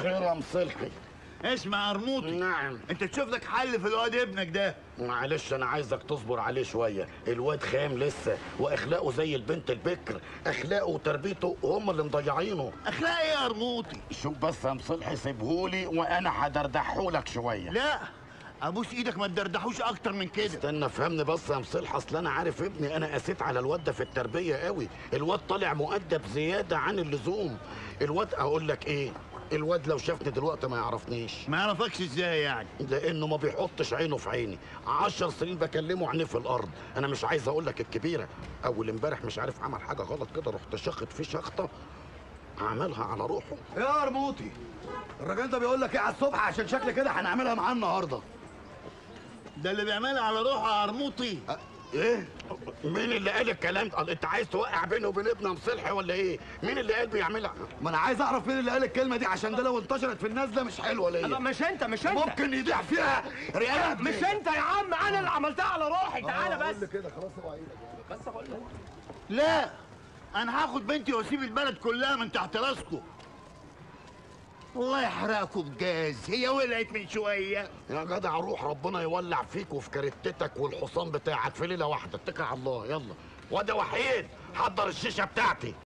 خير يا مصلحي اسمع يا رموطي نعم انت تشوف لك حل في الواد ابنك ده معلش انا عايزك تصبر عليه شويه الواد خام لسه واخلاقه زي البنت البكر اخلاقه وتربيته هم اللي مضيعينه اخلاق ايه يا رموطي شوف بس يا مصلحي سيبهولي وانا هدردحهولك شويه لا ابوس ايدك ما تدردحوش اكتر من كده استنى فهمني بس يا مصلح اصل انا عارف ابني انا قسيت على الواد ده في التربيه قوي الواد طالع مؤدب زياده عن اللزوم الواد اقول لك ايه الواد لو شافني دلوقتي ما يعرفنيش ما يعرفكش ازاي يعني لانه ما بيحطش عينه في عيني عشر سنين بكلمه عينيه في الارض انا مش عايز اقول لك الكبيره اول امبارح مش عارف عمل حاجه غلط كده رحت شخط فيه شخطه عملها على روحه يا رموطي الراجل ده بيقول لك ايه على الصبح عشان شكل كده هنعملها معاه النهارده ده اللي بيعملها على روحه يا رموطي ايه مين اللي قال الكلام ده انت عايز توقع بينه وبين ابن مصلحي ولا ايه مين اللي قال بيعملها ما انا عايز اعرف مين اللي قال الكلمه دي عشان ده لو انتشرت في الناس ده مش حلوه لا، ليا مش انت مش انت ممكن يضيع فيها ريال مش انت يا عم انا اللي عملتها على روحي تعالى بس كده خلاص اوعى ايدك بس اقول لك لا انا هاخد بنتي واسيب البلد كلها من تحت راسكم الله يحرقكم بجاز هي ولعت من شويه يا جدع روح ربنا يولع فيك وفي كارتتك والحصان بتاعك في ليله واحده اتكل على الله يلا واد يا وحيد حضر الشيشه بتاعتي